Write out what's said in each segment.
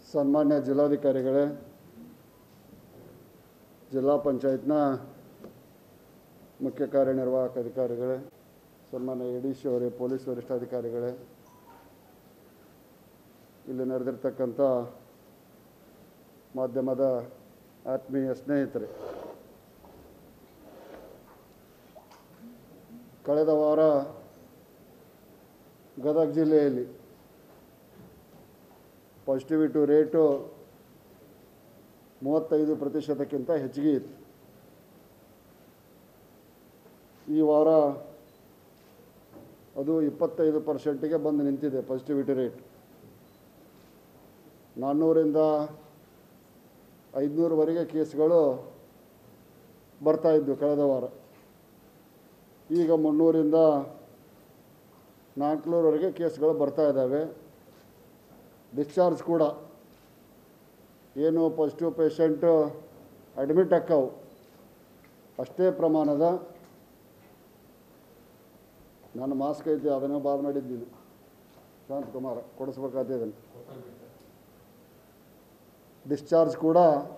ಸನ್ಮಾನ್ಯ ಜಿಲ್ಲಾಧಿಕಾರಿಗಳೇ ಜಿಲ್ಲಾ ಪಂಚಾಯತ್ನ ಮುಖ್ಯ ಕಾರ್ಯನಿರ್ವಾಹಕ ಅಧಿಕಾರಿಗಳೇ ಸನ್ಮಾನ್ಯ ಎ ಡಿ ಸಿ ಅವರೇ ಪೊಲೀಸ್ ವರಿಷ್ಠಾಧಿಕಾರಿಗಳೇ ಇಲ್ಲಿ ನಡೆದಿರ್ತಕ್ಕಂಥ ಮಾಧ್ಯಮದ ಆತ್ಮೀಯ ಸ್ನೇಹಿತರೆ ಕಳೆದ ವಾರ ಗದಗ ಜಿಲ್ಲೆಯಲ್ಲಿ ಪಾಸಿಟಿವಿಟಿ ರೇಟು ಮೂವತ್ತೈದು ಪ್ರತಿಶತಕ್ಕಿಂತ ಹೆಚ್ಚಿಗೆ ಇತ್ತು ಈ ವಾರ ಅದು ಇಪ್ಪತ್ತೈದು ಪರ್ಸೆಂಟಿಗೆ ಬಂದು ನಿಂತಿದೆ ಪಾಸಿಟಿವಿಟಿ ರೇಟ್ ನಾನ್ನೂರಿಂದ ಐದುನೂರವರೆಗೆ ಕೇಸ್ಗಳು ಬರ್ತಾ ಇದ್ವು ಕಳೆದ ವಾರ ಈಗ ಮುನ್ನೂರಿಂದ ನಾಲ್ಕುನೂರವರೆಗೆ ಕೇಸ್ಗಳು ಬರ್ತಾ ಇದ್ದಾವೆ ಡಿಸ್ಚಾರ್ಜ್ ಕೂಡ ಏನು ಪಾಸಿಟಿವ್ ಪೇಷಂಟು ಅಡ್ಮಿಟ್ ಆಕ್ಕವು ಅಷ್ಟೇ ಪ್ರಮಾಣದ ನಾನು ಮಾಸ್ಕ್ ಐತಿ ಅದನ್ನು ಬಾದ್ ಮಾಡಿದ್ದೀನಿ ಶಾಂತಕುಮಾರ ಕೊಡಿಸ್ಬೇಕಾಗ್ತದೆ ಇದನ್ನು ಡಿಸ್ಚಾರ್ಜ್ ಕೂಡ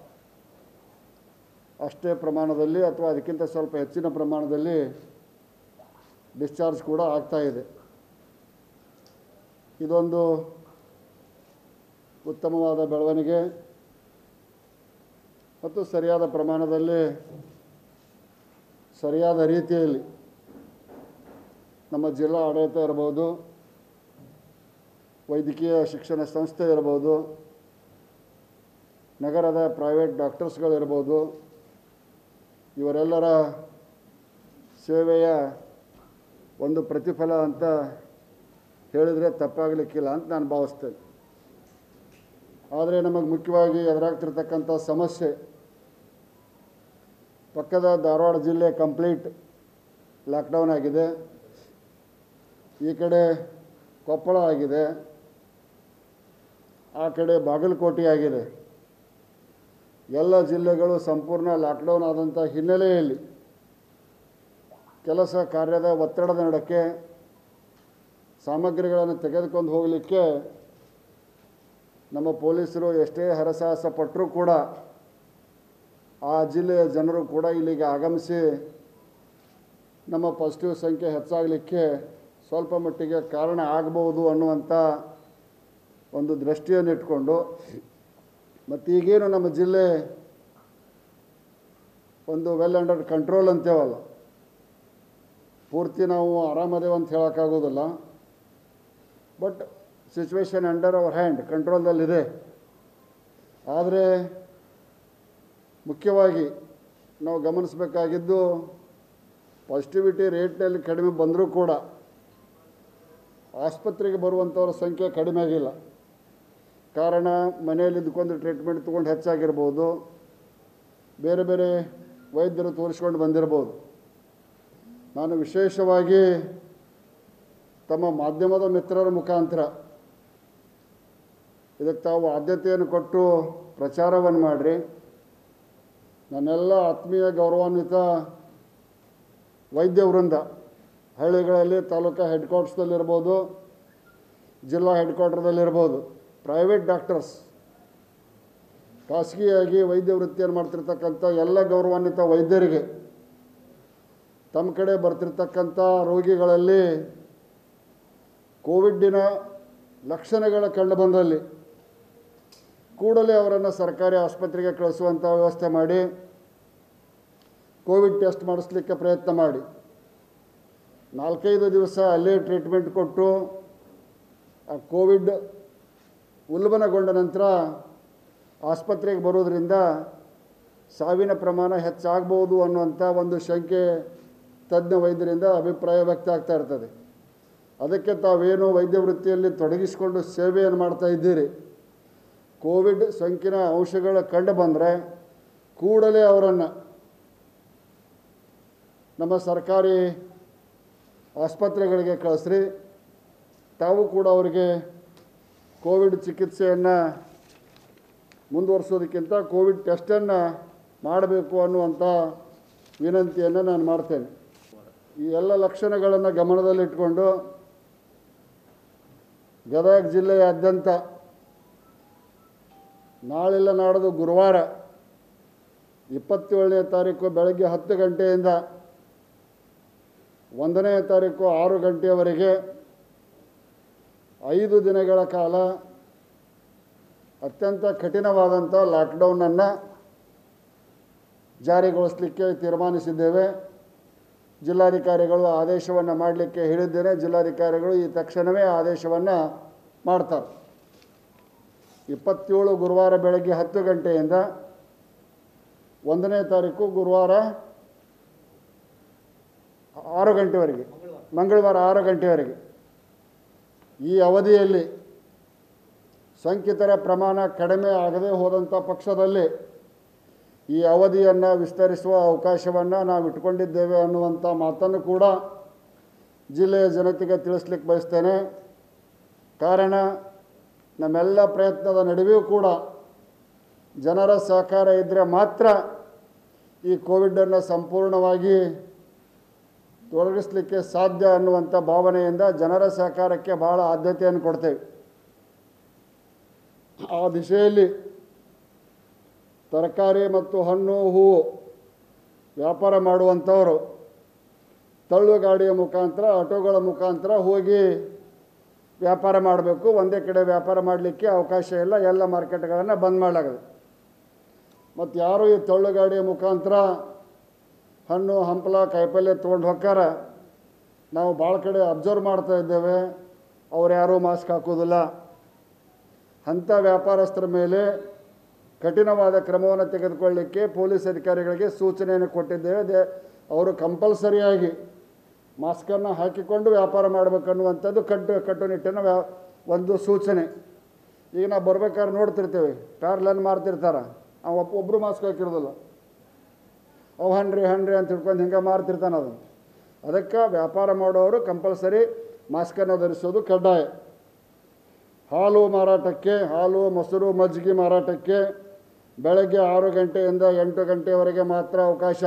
ಅಷ್ಟೇ ಪ್ರಮಾಣದಲ್ಲಿ ಅಥವಾ ಅದಕ್ಕಿಂತ ಸ್ವಲ್ಪ ಹೆಚ್ಚಿನ ಪ್ರಮಾಣದಲ್ಲಿ ಡಿಸ್ಚಾರ್ಜ್ ಕೂಡ ಆಗ್ತಾ ಇದೆ ಇದೊಂದು ಉತ್ತಮವಾದ ಬೆಳವಣಿಗೆ ಮತ್ತು ಸರಿಯಾದ ಪ್ರಮಾಣದಲ್ಲಿ ಸರಿಯಾದ ರೀತಿಯಲ್ಲಿ ನಮ್ಮ ಜಿಲ್ಲಾ ಆಡಳಿತ ಇರ್ಬೋದು ವೈದ್ಯಕೀಯ ಶಿಕ್ಷಣ ಸಂಸ್ಥೆ ಇರ್ಬೋದು ನಗರದ ಪ್ರೈವೇಟ್ ಡಾಕ್ಟರ್ಸ್ಗಳಿರ್ಬೋದು ಇವರೆಲ್ಲರ ಸೇವೆಯ ಒಂದು ಪ್ರತಿಫಲ ಅಂತ ಹೇಳಿದರೆ ತಪ್ಪಾಗಲಿಕ್ಕಿಲ್ಲ ಅಂತ ನಾನು ಭಾವಿಸ್ತೇನೆ ಆದರೆ ನಮಗೆ ಮುಖ್ಯವಾಗಿ ಎದುರಾಗ್ತಿರ್ತಕ್ಕಂಥ ಸಮಸ್ಯೆ ಪಕ್ಕದ ಧಾರವಾಡ ಜಿಲ್ಲೆ ಕಂಪ್ಲೀಟ್ ಲಾಕ್ಡೌನ್ ಆಗಿದೆ ಈ ಕಡೆ ಕೊಪ್ಪಳ ಆಗಿದೆ ಆ ಕಡೆ ಬಾಗಲಕೋಟೆ ಆಗಿದೆ ಎಲ್ಲ ಜಿಲ್ಲೆಗಳು ಸಂಪೂರ್ಣ ಲಾಕ್ಡೌನ್ ಆದಂಥ ಹಿನ್ನೆಲೆಯಲ್ಲಿ ಕೆಲಸ ಕಾರ್ಯದ ಒತ್ತಡದ ನಡಕ್ಕೆ ಸಾಮಗ್ರಿಗಳನ್ನು ತೆಗೆದುಕೊಂಡು ಹೋಗಲಿಕ್ಕೆ ನಮ್ಮ ಪೊಲೀಸರು ಎಷ್ಟೇ ಹರಸಾಹಸ ಪಟ್ಟರೂ ಕೂಡ ಆ ಜಿಲ್ಲೆಯ ಜನರು ಕೂಡ ಇಲ್ಲಿಗೆ ಆಗಮಿಸಿ ನಮ್ಮ ಪಾಸಿಟಿವ್ ಸಂಖ್ಯೆ ಹೆಚ್ಚಾಗಲಿಕ್ಕೆ ಸ್ವಲ್ಪ ಮಟ್ಟಿಗೆ ಕಾರಣ ಆಗ್ಬೋದು ಅನ್ನುವಂಥ ಒಂದು ದೃಷ್ಟಿಯನ್ನು ಇಟ್ಕೊಂಡು ಮತ್ತು ಈಗೇನು ನಮ್ಮ ಜಿಲ್ಲೆ ಒಂದು ವೆಲ್ ಅಂಡರ್ ಕಂಟ್ರೋಲ್ ಅಂತೇವಲ್ಲ ಪೂರ್ತಿ ನಾವು ಆರಾಮದೇವು ಅಂತ ಹೇಳೋಕ್ಕಾಗೋದಿಲ್ಲ but situation under our hand ಕಂಟ್ರೋಲ್ದಲ್ಲಿದೆ ಆದರೆ ಮುಖ್ಯವಾಗಿ ನಾವು ಗಮನಿಸಬೇಕಾಗಿದ್ದು ಪಾಸಿಟಿವಿಟಿ ರೇಟ್ನಲ್ಲಿ ಕಡಿಮೆ ಬಂದರೂ ಕೂಡ ಆಸ್ಪತ್ರೆಗೆ ಬರುವಂಥವ್ರ ಸಂಖ್ಯೆ ಕಡಿಮೆ ಆಗಿಲ್ಲ ಕಾರಣ ಮನೆಯಲ್ಲಿ ಇದ್ಕೊಂಡು ಟ್ರೀಟ್ಮೆಂಟ್ ತೊಗೊಂಡು ಹೆಚ್ಚಾಗಿರ್ಬೋದು ಬೇರೆ ಬೇರೆ ವೈದ್ಯರು ತೋರಿಸ್ಕೊಂಡು ಬಂದಿರ್ಬೋದು ನಾನು ವಿಶೇಷವಾಗಿ ತಮ್ಮ ಮಾಧ್ಯಮದ ಮಿತ್ರರ ಮುಖಾಂತರ ಇದಕ್ಕೆ ತಾವು ಆದ್ಯತೆಯನ್ನು ಕೊಟ್ಟು ಪ್ರಚಾರವನ್ನು ಮಾಡಿರಿ ನನ್ನೆಲ್ಲ ಆತ್ಮೀಯ ಗೌರವಾನ್ವಿತ ವೈದ್ಯ ವೃಂದ ಹಳ್ಳಿಗಳಲ್ಲಿ ತಾಲೂಕಾ ಹೆಡ್ ಕ್ವಾರ್ಟರ್ಸ್ದಲ್ಲಿರ್ಬೋದು ಜಿಲ್ಲಾ ಹೆಡ್ ಕ್ವಾರ್ಟರ್ದಲ್ಲಿರ್ಬೋದು ಪ್ರೈವೇಟ್ ಡಾಕ್ಟರ್ಸ್ ಖಾಸಗಿಯಾಗಿ ವೈದ್ಯ ವೃತ್ತಿಯನ್ನು ಮಾಡ್ತಿರ್ತಕ್ಕಂಥ ಎಲ್ಲ ಗೌರವಾನ್ವಿತ ವೈದ್ಯರಿಗೆ ತಮ್ಮ ಕಡೆ ಬರ್ತಿರ್ತಕ್ಕಂಥ ರೋಗಿಗಳಲ್ಲಿ ಕೋವಿಡ್ಡಿನ ಲಕ್ಷಣಗಳ ಕಂಡು ಬಂದಲ್ಲಿ ಕೂಡಲೇ ಅವರನ್ನು ಸರ್ಕಾರಿ ಆಸ್ಪತ್ರೆಗೆ ಕಳಿಸುವಂಥ ವ್ಯವಸ್ಥೆ ಮಾಡಿ ಕೋವಿಡ್ ಟೆಸ್ಟ್ ಮಾಡಿಸ್ಲಿಕ್ಕೆ ಪ್ರಯತ್ನ ಮಾಡಿ ನಾಲ್ಕೈದು ದಿವಸ ಅಲ್ಲೇ ಟ್ರೀಟ್ಮೆಂಟ್ ಕೊಟ್ಟು ಆ ಕೋವಿಡ್ ಉಲ್ಬಣಗೊಂಡ ನಂತರ ಆಸ್ಪತ್ರೆಗೆ ಬರೋದರಿಂದ ಸಾವಿನ ಪ್ರಮಾಣ ಹೆಚ್ಚಾಗ್ಬೋದು ಅನ್ನುವಂಥ ಒಂದು ಶಂಕೆ ತಜ್ಞ ವೈದ್ಯರಿಂದ ಅಭಿಪ್ರಾಯ ವ್ಯಕ್ತ ಆಗ್ತಾ ಇರ್ತದೆ ಅದಕ್ಕೆ ತಾವೇನು ವೈದ್ಯ ವೃತ್ತಿಯಲ್ಲಿ ತೊಡಗಿಸಿಕೊಂಡು ಸೇವೆಯನ್ನು ಮಾಡ್ತಾ ಇದ್ದೀರಿ ಕೋವಿಡ್ ಸೋಂಕಿನ ಅಂಶಗಳು ಕಂಡು ಬಂದರೆ ಕೂಡಲೇ ಅವರನ್ನು ನಮ್ಮ ಸರ್ಕಾರಿ ಆಸ್ಪತ್ರೆಗಳಿಗೆ ಕಳಿಸ್ರಿ ತಾವು ಕೂಡ ಅವರಿಗೆ ಕೋವಿಡ್ ಚಿಕಿತ್ಸೆಯನ್ನು ಮುಂದುವರಿಸೋದಕ್ಕಿಂತ ಕೋವಿಡ್ ಟೆಸ್ಟನ್ನು ಮಾಡಬೇಕು ಅನ್ನುವಂಥ ವಿನಂತಿಯನ್ನು ನಾನು ಮಾಡ್ತೇನೆ ಈ ಎಲ್ಲ ಲಕ್ಷಣಗಳನ್ನು ಗಮನದಲ್ಲಿಟ್ಕೊಂಡು ಗದಗ ಜಿಲ್ಲೆಯಾದ್ಯಂತ ನಾಳೆಲ್ಲ ನಾಡ್ದು ಗುರುವಾರ ಇಪ್ಪತ್ತೇಳನೇ ತಾರೀಕು ಬೆಳಗ್ಗೆ ಹತ್ತು ಗಂಟೆಯಿಂದ ಒಂದನೇ ತಾರೀಕು ಆರು ಗಂಟೆಯವರೆಗೆ ಐದು ದಿನಗಳ ಕಾಲ ಅತ್ಯಂತ ಕಠಿಣವಾದಂಥ ಲಾಕ್ಡೌನನ್ನು ಜಾರಿಗೊಳಿಸಲಿಕ್ಕೆ ತೀರ್ಮಾನಿಸಿದ್ದೇವೆ ಜಿಲ್ಲಾಧಿಕಾರಿಗಳು ಆದೇಶವನ್ನು ಮಾಡಲಿಕ್ಕೆ ಹೇಳಿದ್ದೇನೆ ಜಿಲ್ಲಾಧಿಕಾರಿಗಳು ಈ ತಕ್ಷಣವೇ ಆದೇಶವನ್ನು ಮಾಡ್ತಾರೆ ಇಪ್ಪತ್ತೇಳು ಗುರುವಾರ ಬೆಳಗ್ಗೆ ಹತ್ತು ಗಂಟೆಯಿಂದ ಒಂದನೇ ತಾರೀಕು ಗುರುವಾರ ಆರು ಗಂಟೆವರೆಗೆ ಮಂಗಳವಾರ ಆರು ಗಂಟೆವರೆಗೆ ಈ ಅವಧಿಯಲ್ಲಿ ಸೋಂಕಿತರ ಪ್ರಮಾಣ ಕಡಿಮೆ ಆಗದೆ ಹೋದಂಥ ಪಕ್ಷದಲ್ಲಿ ಈ ಅವಧಿಯನ್ನು ವಿಸ್ತರಿಸುವ ಅವಕಾಶವನ್ನು ನಾವು ಇಟ್ಕೊಂಡಿದ್ದೇವೆ ಅನ್ನುವಂಥ ಮಾತನ್ನು ಕೂಡ ಜಿಲ್ಲೆಯ ಜನತೆಗೆ ತಿಳಿಸ್ಲಿಕ್ಕೆ ಬಯಸ್ತೇನೆ ಕಾರಣ ನಮ್ಮೆಲ್ಲ ಪ್ರಯತ್ನದ ನಡುವೆಯೂ ಕೂಡ ಜನರ ಸಹಕಾರ ಇದ್ದರೆ ಮಾತ್ರ ಈ ಕೋವಿಡನ್ನು ಸಂಪೂರ್ಣವಾಗಿ ತೊಲಗಿಸಲಿಕ್ಕೆ ಸಾಧ್ಯ ಅನ್ನುವಂಥ ಭಾವನೆಯಿಂದ ಜನರ ಸಹಕಾರಕ್ಕೆ ಭಾಳ ಆದ್ಯತೆಯನ್ನು ಕೊಡ್ತೇವೆ ಆ ದಿಶೆಯಲ್ಲಿ ತರಕಾರಿ ಮತ್ತು ಹಣ್ಣು ಹೂವು ವ್ಯಾಪಾರ ಮಾಡುವಂಥವರು ತಳ್ಳು ಗಾಡಿಯ ಮುಖಾಂತರ ಆಟೋಗಳ ಮುಖಾಂತರ ಹೋಗಿ ವ್ಯಾಪಾರ ಮಾಡಬೇಕು ಒಂದೇ ಕಡೆ ವ್ಯಾಪಾರ ಮಾಡಲಿಕ್ಕೆ ಅವಕಾಶ ಇಲ್ಲ ಎಲ್ಲ ಮಾರ್ಕೆಟ್ಗಳನ್ನು ಬಂದ್ ಮಾಡಲಾಗಿದೆ ಮತ್ತು ಯಾರು ಈ ತಳ್ಳು ಗಾಡಿಯ ಮುಖಾಂತರ ಹಣ್ಣು ಹಂಪಲ ಕಾಯಿಪಲ್ಯ ತೊಗೊಂಡು ಹೋಗ್ತಾರ ನಾವು ಭಾಳ ಕಡೆ ಅಬ್ಸರ್ವ್ ಮಾಡ್ತಾ ಇದ್ದೇವೆ ಅವ್ರು ಯಾರೂ ಮಾಸ್ಕ್ ಹಾಕೋದಿಲ್ಲ ಅಂಥ ವ್ಯಾಪಾರಸ್ಥರ ಮೇಲೆ ಕಠಿಣವಾದ ಕ್ರಮವನ್ನು ತೆಗೆದುಕೊಳ್ಳಲಿಕ್ಕೆ ಪೊಲೀಸ್ ಅಧಿಕಾರಿಗಳಿಗೆ ಸೂಚನೆಯನ್ನು ಕೊಟ್ಟಿದ್ದೇವೆ ದೇ ಅವರು ಕಂಪಲ್ಸರಿಯಾಗಿ ಮಾಸ್ಕನ್ನು ಹಾಕಿಕೊಂಡು ವ್ಯಾಪಾರ ಮಾಡಬೇಕನ್ನುವಂಥದ್ದು ಕಟ್ಟು ಕಟ್ಟುನಿಟ್ಟಿನ ವ್ಯಾ ಒಂದು ಸೂಚನೆ ಈಗ ನಾವು ಬರ್ಬೇಕಾದ್ರೆ ನೋಡ್ತಿರ್ತೇವೆ ಪ್ಯಾರ್ಲನ್ ಮಾರ್ತಿರ್ತಾರೆ ಅವ ಒಬ್ಬ ಒಬ್ಬರು ಮಾಸ್ಕ್ ಹಾಕಿರೋದಿಲ್ಲ ಅವು ಹಣ್ರಿ ಹಣ್ರಿ ಅಂತ ಹಿಡ್ಕೊಂಡು ಹಿಂಗೆ ಮಾರ್ತಿರ್ತಾನೆ ಅದನ್ನು ಅದಕ್ಕೆ ವ್ಯಾಪಾರ ಮಾಡೋರು ಕಂಪಲ್ಸರಿ ಮಾಸ್ಕನ್ನು ಧರಿಸೋದು ಕಡ್ಡಾಯ ಹಾಲು ಮಾರಾಟಕ್ಕೆ ಹಾಲು ಮೊಸರು ಮಜ್ಜಿಗೆ ಮಾರಾಟಕ್ಕೆ ಬೆಳಗ್ಗೆ ಆರು ಗಂಟೆಯಿಂದ ಎಂಟು ಗಂಟೆವರೆಗೆ ಮಾತ್ರ ಅವಕಾಶ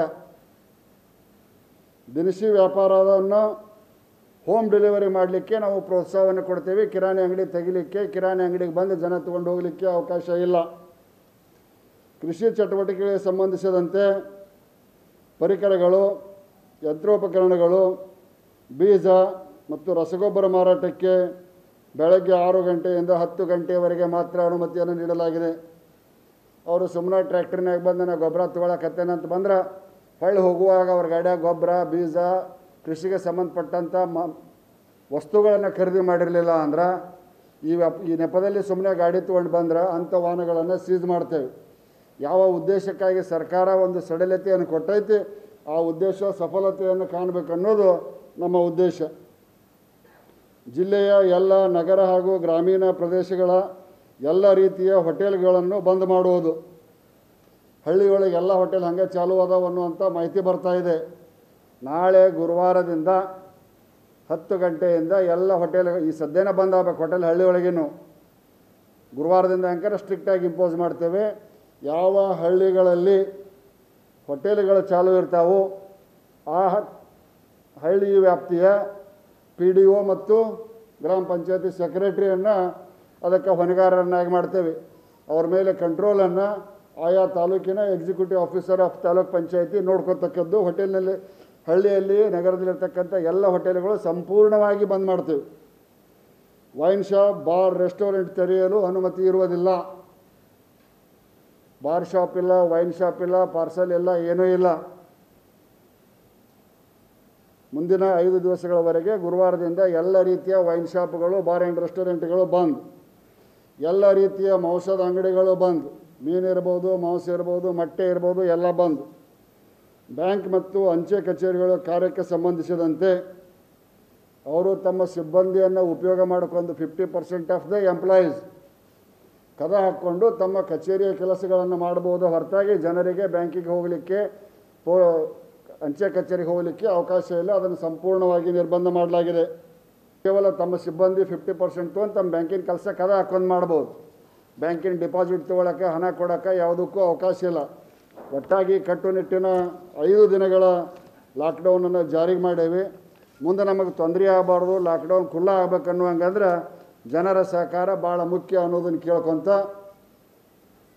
ದಿನಸಿ ವ್ಯಾಪಾರವನ್ನು ಹೋಮ್ ಡೆಲಿವರಿ ಮಾಡಲಿಕ್ಕೆ ನಾವು ಪ್ರೋತ್ಸಾಹವನ್ನು ಕೊಡ್ತೇವೆ ಕಿರಾಣಿ ಅಂಗಡಿ ತೆಗಿಲಿಕ್ಕೆ ಕಿರಾಣಿ ಅಂಗಡಿಗೆ ಬಂದು ಜನ ತಗೊಂಡು ಹೋಗಲಿಕ್ಕೆ ಅವಕಾಶ ಇಲ್ಲ ಕೃಷಿ ಚಟುವಟಿಕೆಗಳಿಗೆ ಸಂಬಂಧಿಸಿದಂತೆ ಪರಿಕರಗಳು ಯಂತ್ರೋಪಕರಣಗಳು ಬೀಜ ಮತ್ತು ರಸಗೊಬ್ಬರ ಮಾರಾಟಕ್ಕೆ ಬೆಳಗ್ಗೆ ಆರು ಗಂಟೆಯಿಂದ ಹತ್ತು ಗಂಟೆಯವರೆಗೆ ಮಾತ್ರ ಅನುಮತಿಯನ್ನು ನೀಡಲಾಗಿದೆ ಅವರು ಸುಮ್ಮನೆ ಟ್ರ್ಯಾಕ್ಟರ್ನಾಗ ಬಂದು ನಾನು ಗೊಬ್ಬರ ತೊಗೊಳಕತ್ತೇನೆ ಅಂತ ಬಂದ್ರೆ ಹೊಳ್ಳಿ ಹೋಗುವಾಗ ಅವ್ರ ಗಾಡಿಯಾಗ ಗೊಬ್ಬರ ಬೀಜ ಕೃಷಿಗೆ ಸಂಬಂಧಪಟ್ಟಂಥ ಮ ವಸ್ತುಗಳನ್ನು ಖರೀದಿ ಮಾಡಿರಲಿಲ್ಲ ಅಂದ್ರೆ ಈ ವ್ಯಾಪ್ ಈ ನೆಪದಲ್ಲಿ ಸುಮ್ಮನೆ ಗಾಡಿ ತೊಗೊಂಡು ಬಂದ್ರೆ ಅಂಥ ವಾಹನಗಳನ್ನು ಸೀಸ್ ಮಾಡ್ತೇವೆ ಯಾವ ಉದ್ದೇಶಕ್ಕಾಗಿ ಸರ್ಕಾರ ಒಂದು ಸಡಿಲತೆಯನ್ನು ಕೊಟ್ಟೈತಿ ಆ ಉದ್ದೇಶ ಸಫಲತೆಯನ್ನು ಕಾಣಬೇಕನ್ನೋದು ನಮ್ಮ ಉದ್ದೇಶ ಜಿಲ್ಲೆಯ ಎಲ್ಲ ನಗರ ಹಾಗೂ ಗ್ರಾಮೀಣ ಪ್ರದೇಶಗಳ ಎಲ್ಲ ರೀತಿಯ ಹೋಟೆಲ್ಗಳನ್ನು ಬಂದ್ ಮಾಡುವುದು ಹಳ್ಳಿಯೊಳಗೆ ಎಲ್ಲ ಹೋಟೆಲ್ ಹಾಗೆ ಚಾಲು ಅದಾವ ಅನ್ನುವಂಥ ಮಾಹಿತಿ ಬರ್ತಾ ಇದೆ ನಾಳೆ ಗುರುವಾರದಿಂದ ಹತ್ತು ಗಂಟೆಯಿಂದ ಎಲ್ಲ ಹೋಟೆಲ್ ಈ ಸದ್ಯನೇ ಬಂದ್ ಆಗ್ಬೇಕು ಹೋಟೆಲ್ ಹಳ್ಳಿಯೊಳಗೇನು ಗುರುವಾರದಿಂದ ಅಂಕರ ಸ್ಟ್ರಿಕ್ಟಾಗಿ ಇಂಪೋಸ್ ಮಾಡ್ತೇವೆ ಯಾವ ಹಳ್ಳಿಗಳಲ್ಲಿ ಹೋಟೆಲ್ಗಳು ಚಾಲು ಇರ್ತಾವೋ ಆ ಹ- ಹಳ್ಳಿ ವ್ಯಾಪ್ತಿಯ ಪಿ ಡಿ ಒ ಮತ್ತು ಗ್ರಾಮ ಪಂಚಾಯತಿ ಸೆಕ್ರೆಟರಿಯನ್ನು ಅದಕ್ಕೆ ಹೊಣೆಗಾರರನ್ನಾಗಿ ಮಾಡ್ತೇವೆ ಅವ್ರ ಮೇಲೆ ಕಂಟ್ರೋಲನ್ನು ಆಯಾ ತಾಲೂಕಿನ ಎಕ್ಸಿಕ್ಯೂಟಿವ್ ಆಫೀಸರ್ ಆಫ್ ತಾಲೂಕ್ ಪಂಚಾಯತಿ ನೋಡ್ಕೊತಕ್ಕದ್ದು ಹೋಟೆಲ್ನಲ್ಲಿ ಹಳ್ಳಿಯಲ್ಲಿ ನಗರದಲ್ಲಿರ್ತಕ್ಕಂಥ ಎಲ್ಲ ಹೋಟೆಲ್ಗಳು ಸಂಪೂರ್ಣವಾಗಿ ಬಂದ್ ಮಾಡ್ತೇವೆ ವೈನ್ ಶಾಪ್ ಬಾರ್ ರೆಸ್ಟೋರೆಂಟ್ ತೆರೆಯಲು ಅನುಮತಿ ಇರುವುದಿಲ್ಲ ಬಾರ್ ಶಾಪ್ ಇಲ್ಲ ವೈನ್ ಶಾಪ್ ಇಲ್ಲ ಪಾರ್ಸಲ್ ಇಲ್ಲ ಏನೂ ಇಲ್ಲ ಮುಂದಿನ ಐದು ದಿವಸಗಳವರೆಗೆ ಗುರುವಾರದಿಂದ ಎಲ್ಲ ರೀತಿಯ ವೈನ್ ಶಾಪ್ಗಳು ಬಾರ್ ಆ್ಯಂಡ್ ರೆಸ್ಟೋರೆಂಟ್ಗಳು ಬಂದ್ ಎಲ್ಲ ರೀತಿಯ ಮಾಂಸದ ಅಂಗಡಿಗಳು ಬಂದ್ ಮೀನು ಇರ್ಬೋದು ಮಾಂಸ ಇರ್ಬೋದು ಮೊಟ್ಟೆ ಇರ್ಬೋದು ಎಲ್ಲ ಬಂದ್ ಬ್ಯಾಂಕ್ ಮತ್ತು ಅಂಚೆ ಕಚೇರಿಗಳ ಕಾರ್ಯಕ್ಕೆ ಸಂಬಂಧಿಸಿದಂತೆ ಅವರು ತಮ್ಮ ಸಿಬ್ಬಂದಿಯನ್ನು ಉಪಯೋಗ ಮಾಡಿಕೊಂಡು fifty percent of the employees ಕದ ಹಾಕ್ಕೊಂಡು ತಮ್ಮ ಕಚೇರಿಯ ಕೆಲಸಗಳನ್ನು ಮಾಡಬಹುದು ಹೊರತಾಗಿ ಜನರಿಗೆ ಬ್ಯಾಂಕಿಗೆ ಹೋಗಲಿಕ್ಕೆ ಪೋ ಅಂಚೆ ಕಚೇರಿಗೆ ಹೋಗಲಿಕ್ಕೆ ಅವಕಾಶ ಇಲ್ಲ ಅದನ್ನು ಸಂಪೂರ್ಣವಾಗಿ ನಿರ್ಬಂಧ ಮಾಡಲಾಗಿದೆ ಕೇವಲ ತಮ್ಮ ಸಿಬ್ಬಂದಿ ಫಿಫ್ಟಿ ಪರ್ಸೆಂಟ್ ತೊಗೊಂಡು ತಮ್ಮ ಬ್ಯಾಂಕಿನ ಕೆಲಸ ಕದ ಹಾಕೊಂಡು ಮಾಡ್ಬೋದು ಬ್ಯಾಂಕಿನ ಡಿಪಾಸಿಟ್ ತೊಗೊಳಕ್ಕೆ ಹಣ ಕೊಡೋಕ್ಕೆ ಯಾವುದಕ್ಕೂ ಅವಕಾಶ ಇಲ್ಲ ಒಟ್ಟಾಗಿ ಕಟ್ಟುನಿಟ್ಟಿನ ಐದು ದಿನಗಳ ಲಾಕ್ಡೌನನ್ನು ಜಾರಿಗೆ ಮಾಡೇವಿ ಮುಂದೆ ನಮಗೆ ತೊಂದರೆ ಆಗಬಾರ್ದು ಲಾಕ್ಡೌನ್ ಖುಲ್ಲ ಆಗ್ಬೇಕನ್ನುವಂಗಂದ್ರೆ ಜನರ ಸಹಕಾರ ಭಾಳ ಮುಖ್ಯ ಅನ್ನೋದನ್ನು ಕೇಳ್ಕೊತ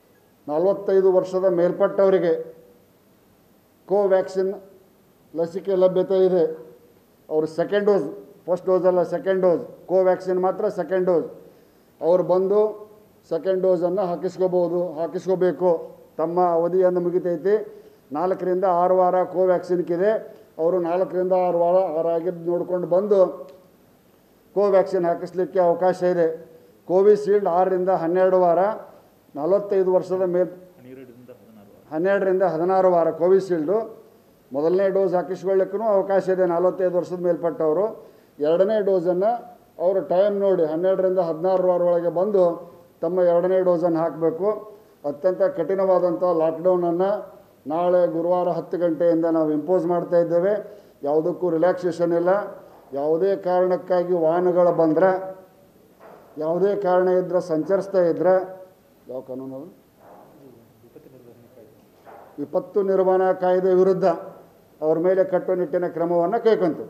ನಲವತ್ತೈದು ವರ್ಷದ ಮೇಲ್ಪಟ್ಟವರಿಗೆ ಕೋವ್ಯಾಕ್ಸಿನ್ ಲಸಿಕೆ ಲಭ್ಯತೆ ಇದೆ ಅವರು ಸೆಕೆಂಡ್ ಡೋಸ್ ಫಸ್ಟ್ ಡೋಸ್ ಅಲ್ಲ ಸೆಕೆಂಡ್ ಡೋಸ್ ಕೋವ್ಯಾಕ್ಸಿನ್ ಮಾತ್ರ ಸೆಕೆಂಡ್ ಡೋಸ್ ಅವ್ರು ಬಂದು ಸೆಕೆಂಡ್ ಡೋಸನ್ನು ಹಾಕಿಸ್ಕೋಬೋದು ಹಾಕಿಸ್ಕೋಬೇಕು ತಮ್ಮ ಅವಧಿಯನ್ನು ಮುಗಿತೈತಿ ನಾಲ್ಕರಿಂದ ಆರು ವಾರ ಕೋವ್ಯಾಕ್ಸಿನ್ಗಿದೆ ಅವರು ನಾಲ್ಕರಿಂದ ಆರು ವಾರ ಆರಾಗಿದ್ದು ನೋಡ್ಕೊಂಡು ಬಂದು ಕೋವ್ಯಾಕ್ಸಿನ್ ಹಾಕಿಸ್ಲಿಕ್ಕೆ ಅವಕಾಶ ಇದೆ ಕೋವಿಶೀಲ್ಡ್ ಆರರಿಂದ ಹನ್ನೆರಡು ವಾರ ನಲವತ್ತೈದು ವರ್ಷದ ಮೇಲ್ ಹನ್ನೆರಡರಿಂದ ಹದಿನಾರು ವಾರ ಹನ್ನೆರಡರಿಂದ ಹದಿನಾರು ವಾರ ಕೋವಿಶೀಲ್ಡು ಮೊದಲನೇ ಡೋಸ್ ಹಾಕಿಸ್ಕೊಳ್ಳಿಕ್ಕೂ ಅವಕಾಶ ಇದೆ ನಲವತ್ತೈದು ವರ್ಷದ ಮೇಲ್ಪಟ್ಟವರು ಎರಡನೇ ಡೋಸನ್ನು ಅವರು ಟೈಮ್ ನೋಡಿ ಹನ್ನೆರಡರಿಂದ ಹದಿನಾರು ವಾರ ಒಳಗೆ ಬಂದು ತಮ್ಮ ಎರಡನೇ ಡೋಸನ್ನು ಹಾಕಬೇಕು ಅತ್ಯಂತ ಕಠಿಣವಾದಂಥ ಲಾಕ್ಡೌನನ್ನು ನಾಳೆ ಗುರುವಾರ ಹತ್ತು ಗಂಟೆಯಿಂದ ನಾವು ಇಂಪೋಸ್ ಮಾಡ್ತಾ ಇದ್ದೇವೆ ಯಾವುದಕ್ಕೂ ರಿಲ್ಯಾಕ್ಸೇಷನ್ ಇಲ್ಲ ಯಾವುದೇ ಕಾರಣಕ್ಕಾಗಿ ವಾಹನಗಳು ಬಂದರೆ ಯಾವುದೇ ಕಾರಣ ಇದ್ದರೆ ಸಂಚರಿಸ್ತಾ ಇದ್ದರೆ ಯಾವ ಕಾನೂನು ಅದು ವಿಪತ್ತು ನಿರ್ವಹಣಾ ಕಾಯ್ದೆ ವಿರುದ್ಧ ಅವ್ರ ಮೇಲೆ ಕಟ್ಟುನಿಟ್ಟಿನ ಕ್ರಮವನ್ನು ಕೈಗೊಂತು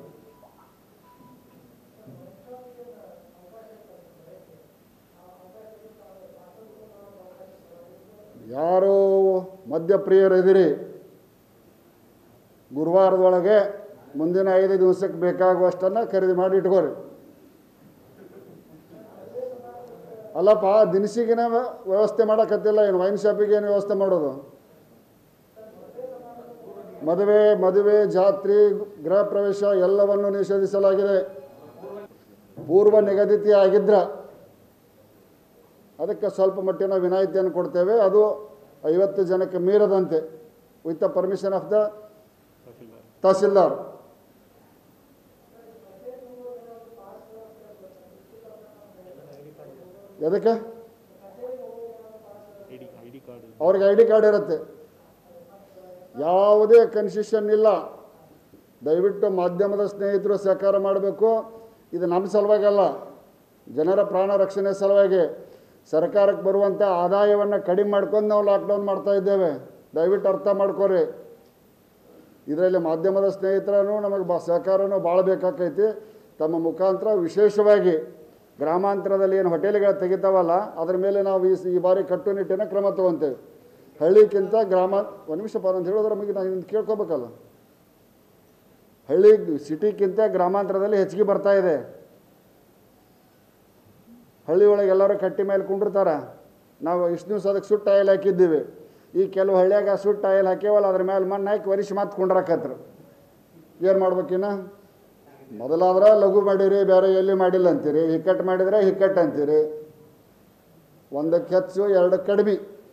ಯಾರು ಮದ್ಯಪ್ರಿಯರಿದ್ದೀರಿ ಗುರುವಾರದೊಳಗೆ ಮುಂದಿನ ಐದು ದಿವಸಕ್ಕೆ ಬೇಕಾಗುವಷ್ಟನ್ನು ಖರೀದಿ ಮಾಡಿ ಇಟ್ಕೋರಿ ಅಲ್ಲಪ್ಪ ದಿನಸಿಗಿನ ವ್ಯ- ವ್ಯವಸ್ಥೆ ಮಾಡೋಕ್ಕತ್ತಿಲ್ಲ ಏನು ವೈನ್ ಶಾಪಿಗೆ ಏನು ವ್ಯವಸ್ಥೆ ಮಾಡೋದು ಮದುವೆ ಮದುವೆ ಜಾತ್ರೆ ಗೃಹ ಪ್ರವೇಶ ಎಲ್ಲವನ್ನು ನಿಷೇಧಿಸಲಾಗಿದೆ ಪೂರ್ವ ನಿಗದಿತ ಆಗಿದ್ರ ಅದಕ್ಕೆ ಸ್ವಲ್ಪ ಮಟ್ಟಿನ ವಿನಾಯಿತಿಯನ್ನು ಕೊಡ್ತೇವೆ ಅದು ಐವತ್ತು ಜನಕ್ಕೆ ಮೀರದಂತೆ with the permission of the tahsildar tahsildar ಎದಕ್ಕೆ I D I D card ಅವ್ರಿಗೆ ಐ ಡಿ ಕಾರ್ಡ್ ಇರುತ್ತೆ ಯಾವುದೇ ಕನ್ಸೆಷನ್ ಇಲ್ಲ ದಯವಿಟ್ಟು ಮಾಧ್ಯಮದ ಸ್ನೇಹಿತರು ಸಹಕಾರ ಮಾಡಬೇಕು ಇದು ನಮ್ಮ ಸಲುವಾಗಿ ಅಲ್ಲ ಜನರ ಪ್ರಾಣ ರಕ್ಷಣೆ ಸಲುವಾಗಿ ಸರ್ಕಾರಕ್ಕೆ ಬರುವಂಥ ಆದಾಯವನ್ನು ಕಡಿಮೆ ಮಾಡ್ಕೊಂಡು ನಾವು ಲಾಕ್ಡೌನ್ ಮಾಡ್ತಾ ಇದ್ದೇವೆ ದಯವಿಟ್ಟು ಅರ್ಥ ಮಾಡ್ಕೊರಿ ಇದರಲ್ಲಿ ಮಾಧ್ಯಮದ ಸ್ನೇಹಿತರನ್ನು ನಮಗೆ ಬಾ ಸಹಕಾರನೂ ಭಾಳ ಬೇಕಾಕೈತಿ ತಮ್ಮ ಮುಖಾಂತರ ವಿಶೇಷವಾಗಿ ಗ್ರಾಮಾಂತರದಲ್ಲಿ ಏನು ಹೋಟೆಲ್ಗಳು ತೆಗಿತಾವಲ್ಲ ಅದ್ರ ಮೇಲೆ ನಾವು ಈ ಸ- ಈ ಬಾರಿ ಕಟ್ಟುನಿಟ್ಟಿನ ಕ್ರಮ ತಗೊತೇವೆ ಹಳ್ಳಿಕ್ಕಿಂತ ಗ್ರಾಮ ಒಂದು ನಿಮಿಷ ಪಾರ ಅಂತ ಹೇಳಿದ್ರೆ ನಮಗೆ ನಾನು ಇದನ್ನ ಕೇಳ್ಕೊಬೇಕಲ್ಲ ಹಳ್ಳಿ ಸಿಟಿಕ್ಕಿಂತ ಗ್ರಾಮಾಂತರದಲ್ಲಿ ಹೆಚ್ಚಿಗೆ ಬರ್ತಾ ಇದೆ ಹಳ್ಳಿ ಒಳಗೆ ಎಲ್ಲರೂ ಕಟ್ಟಿ ಮೇಲೆ ಕುಂಡಿರ್ತಾರ ನಾವು ಇಷ್ಟು ದಿವಸ ಅದಕ್ಕೆ ಸುಟ್ಟು ಆಯಿಲ್ ಹಾಕಿದ್ದೀವಿ ಈ ಕೆಲವು ಹಳ್ಳಿಯಾಗ ಸುಟ್ಟು ಆಯಿಲ್ ಹಾಕ್ಯವಲ್ಲ ಅದ್ರ ಮೇಲೆ ಮಣ್ಣು ಹಾಕಿ ವರಿಸಿ ಮತ್ತೆ ಕುಂಡ್ರಾಕತ್ರು ಏನು ಮಾಡ್ಬೇಕಿನ್ನ ಮೊದಲಾದ್ರೆ ಲಘು ಮಾಡಿರಿ ಬೇರೆ ಎಲ್ಲಿ ಮಾಡಿಲ್ಲ ಅಂತೀರಿ ಹಿಕ್ಕಟ್ಟು ಮಾಡಿದ್ರೆ ಹಿಕ್ಕಟ್ಟು ಅಂತೀರಿ ಒಂದಕ್ಕೆ ಹೆಚ್ಚು ಎರಡಕ್ಕೆ ಕಡಿಮೆ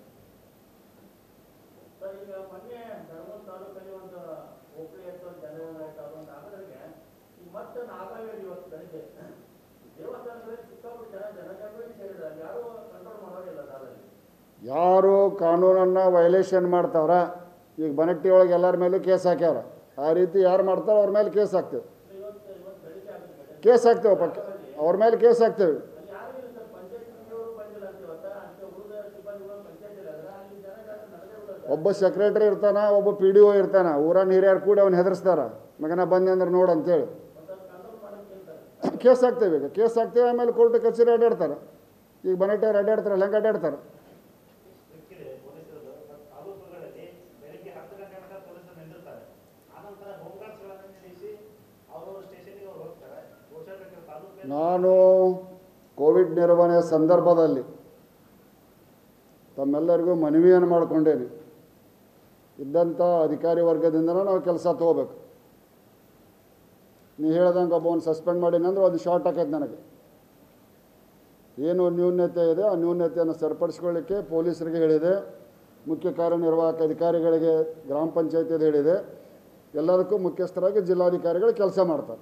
ಸರ್ ಈಗ ಮೊನ್ನೆ ಧರ್ಮದ ತಾಲೂಕಲ್ಲಿ ಒಂದು ಹೋಬಳಿ ಅಥವಾ ಜನವರ ಆಯ್ತು ಅದೊಂದು ಆಗೋದ್ರಿಗೆ ಈ ಮತ್ತೆ ನಾಗಾವೇರಿ ಇವತ್ತು ಬೆಳಿಗ್ಗೆ ದೇವಸ್ಥಾನಗಳಲ್ಲಿ ಸಿಕ್ಕಾಪಟ್ಟೆ ಜನ ಜನಜಂಗುಳಿ ಸೇರಿದ್ದಾರೆ ಯಾರು ಕಂಟ್ರೋಲ್ ಮಾಡೋದಿಲ್ಲ ಅದ್ರಲ್ಲಿ ಯಾರು ಕಾನೂನನ್ನು ವೈಲೇಷನ್ ಮಾಡ್ತಾವ್ರ ಈಗ ಬನಟ್ಟಿ ಒಳಗೆ ಎಲ್ಲರ ಮೇಲೂ ಕೇಸ್ ಹಾಕ್ಯಾರ ಆ ರೀತಿ ಯಾರು ಮಾಡ್ತಾರೋ ಅವ್ರ ಮೇಲೆ ಕೇಸ್ ಹಾಕ್ತೇವೆ ಇವತ್ತು ಇವತ್ತು ಬೆಳಿಗ್ಗೆ ಆಗುತ್ತೆ ಕೇಸ್ ಹಾಕ್ತೇವೆ ಪಕ್ಕ ಅವ್ರ ಮೇಲೆ ಕೇಸ್ ಹಾಕ್ತೇವೆ ಅಲ್ಲಿ ಯಾರು ಇಲ್ಲ ಸರ್ ಪಂಚಾಯತ್ ಬಂದಿಲ್ಲ ಅಂತ ಇವತ್ತ ಅಂತ ಉಳಿದ ಸಿಬ್ಬಂದಿಗಳು ಪಂಚಾಯತ್ ಇಲ್ಲ ಅದ್ರ ಅಲ್ಲಿ ಜನ ಜಾಸ್ತಿ ನಡೆದೇ ಬಿಡೋದು ಒಬ್ಬ ಸೆಕ್ರೆಟರಿ ಇರ್ತಾನ ಒಬ್ಬ ಪಿ ಡಿ ಒ ಇರ್ತಾನ ಊರನ್ನ ಹಿರಿಯರು ಕೂಡಿ ಅವ್ನು ಹೆದರ್ಸ್ತಾರ ಮಗನ ಬಂದೆ ಅಂದ್ರೆ ನೋಡು ಅಂತೇಳಿ ಮತ್ತೆ ಕಂಟ್ರೋಲ್ ಮಾಡೋಕೆ ಹೇಳ್ತಾರೆ ಕೇಸ್ ಹಾಕ್ತೇವೆ ಈಗ ಕೇಸ್ ಹಾಕ್ತೇವೆ ಆಮೇಲೆ ಕೋರ್ಟ್ ಕಚೇರಿ ಅಡ್ಡಾಡ್ತಾರೆ ಈಗ ಬನಟ್ಟೆಯವ್ರು ಅಡ್ಡಾಡ್ತಾರಲ್ಲ ಹೆಂಗೆ ಅಡ್ಡಾಡ್ತಾರೆ ಸಿಕ್ಕಿದೆ ಪೊಲೀಸರು ತಾಲೂಕುಗಳಲ್ಲಿ ಬೆಳಿಗ್ಗೆ ಹತ್ತು ಗಂಟೆ ತನಕ ಪೊಲೀಸರು ನಿಂದಿರ್ತಾರೆ ಆನಂತರ ಹೋಮ್ಗಾರ್ಡ್ಸ್ಗಳನ್ನು ನಿಲ್ಲಿಸಿ ಅವರು ಸ್ಟೇಷನ್ಗೆ ಅವ್ರು ಹೋಗ್ತಾರೆ ಬಹುಶಃ ಬೇಕಾದ್ರೆ ತಾಲೂಕು ನಾನು ಕೋವಿಡ್ ನಿರ್ವಹಣೆ ಸಂದರ್ಭದಲ್ಲಿ ತಮ್ಮೆಲ್ಲರಿಗೂ ಮನವಿಯನ್ನು ಮಾಡಿಕೊಂಡೇನೆ ಇದ್ದಂಥ ಅಧಿಕಾರಿ ವರ್ಗದಿಂದನೂ ನಾವು ಕೆಲಸ ತೊಗೋಬೇಕು ನೀವು ಹೇಳ್ದಂಗೆ ಒಬ್ಬವನ್ನ ಸಸ್ಪೆಂಡ್ ಮಾಡೀನಿ ಅಂದ್ರೆ ಒಂದು ಶಾರ್ಟ್ ಆಕೈತೆ ನನಗೆ ಏನು ನ್ಯೂನ್ಯತೆ ಇದೆ ಆ ನ್ಯೂನ್ಯತೆಯನ್ನು ಸರಿಪಡಿಸ್ಕೊಳ್ಳಿಕ್ಕೆ ಪೊಲೀಸರಿಗೆ ಹೇಳಿದೆ ಮುಖ್ಯ ಕಾರ್ಯನಿರ್ವಾಹಕ ಅಧಿಕಾರಿಗಳಿಗೆ ಗ್ರಾಮ ಪಂಚಾಯತಿದು ಹೇಳಿದೆ ಎಲ್ಲದಕ್ಕೂ ಮುಖ್ಯಸ್ಥರಾಗಿ ಜಿಲ್ಲಾಧಿಕಾರಿಗಳು ಕೆಲಸ ಮಾಡ್ತಾರೆ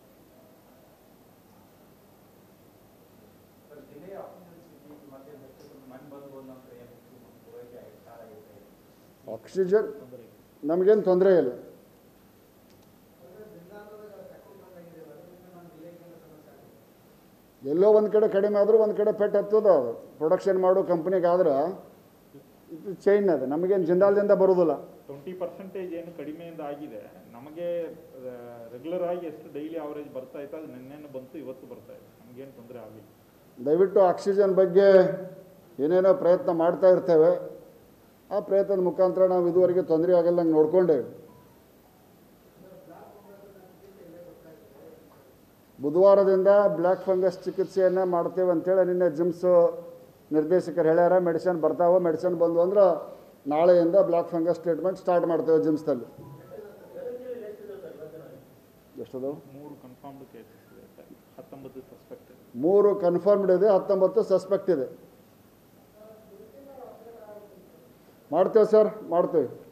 ಆಕ್ಸಿಜನ್ ನಮಗೇನು ತೊಂದರೆ ಇಲ್ಲ ಎಲ್ಲೋ ಒಂದು ಕಡೆ ಕಡಿಮೆ ಆದರೂ ಒಂದು ಕಡೆ ಪೆಟ್ಟು ಹತ್ತದ ಅದು ಪ್ರೊಡಕ್ಷನ್ ಮಾಡೋ ಕಂಪ್ನಿಗೆ ಆದ್ರೆ ಇದು ಚೈನ್ ಅದು ನಮಗೇನು ಜಿಂದಾಲ್ದಿಂದ ಬರೋದಿಲ್ಲ ಟ್ವೆಂಟಿ ಪರ್ಸೆಂಟೇಜ್ ಏನು ಕಡಿಮೆಯಿಂದ ಆಗಿದೆ ನಮಗೆ ರೆಗ್ಯುಲರ್ ಆಗಿ ಎಷ್ಟು ಡೈಲಿ ಅವರೇಜ್ ಬರ್ತಾ ಇತ್ತು ಅದು ನಿನ್ನೆನೂ ಬಂತು ಇವತ್ತು ಬರ್ತಾ ಇದೆ ನಮಗೇನು ತೊಂದರೆ ಆಗಿಲ್ಲ ದಯವಿಟ್ಟು ಆಕ್ಸಿಜನ್ ಬಗ್ಗೆ ಏನೇನೋ ಪ್ರಯತ್ನ ಮಾಡ್ತಾ ಇರ್ತೇವೆ ಆ ಪ್ರಯತ್ನದ ಮುಖಾಂತರ ನಾವು ಇದುವರೆಗೆ ತೊಂದರೆ ಆಗಲ್ಲಂಗೆ ನೋಡ್ಕೊಂಡೇವೆ ಬುಧವಾರದಿಂದ ಬ್ಲ್ಯಾಕ್ ಫಂಗಸ್ ಚಿಕಿತ್ಸೆಯನ್ನು ಮಾಡ್ತೇವೆ ಅಂತೇಳಿ ನಿನ್ನೆ ಜಿಮ್ಸ್ ನಿರ್ದೇಶಕರು ಹೇಳ್ಯಾರ ಮೆಡಿಸಿನ್ ಬರ್ತಾವೆ ಮೆಡಿಸಿನ್ ಬಂದು ಅಂದ್ರೆ ನಾಳೆಯಿಂದ ಬ್ಲ್ಯಾಕ್ ಫಂಗಸ್ ಟ್ರೀಟ್ಮೆಂಟ್ ಸ್ಟಾರ್ಟ್ ಮಾಡ್ತೇವೆ ಜಿಮ್ಸ್ದಲ್ಲಿ ಎಷ್ಟದು ಮೂರು ಕನ್ಫರ್ಮ್ಡ್ ಕೇಸಸ್ ಇದೆ ಸರ್ ಹತ್ತೊಂಬತ್ತು ಸಸ್ಪೆಕ್ಟ್ ಮೂರು ಕನ್ಫರ್ಮ್ಡ್ ಇದೆ ಹತ್ತೊಂಬತ್ತು ಸಸ್ಪೆಕ್ಟ್ ಇದೆ ಮಾಡ್ತೇವೆ ಸರ್ ಮಾಡ್ತೇವೆ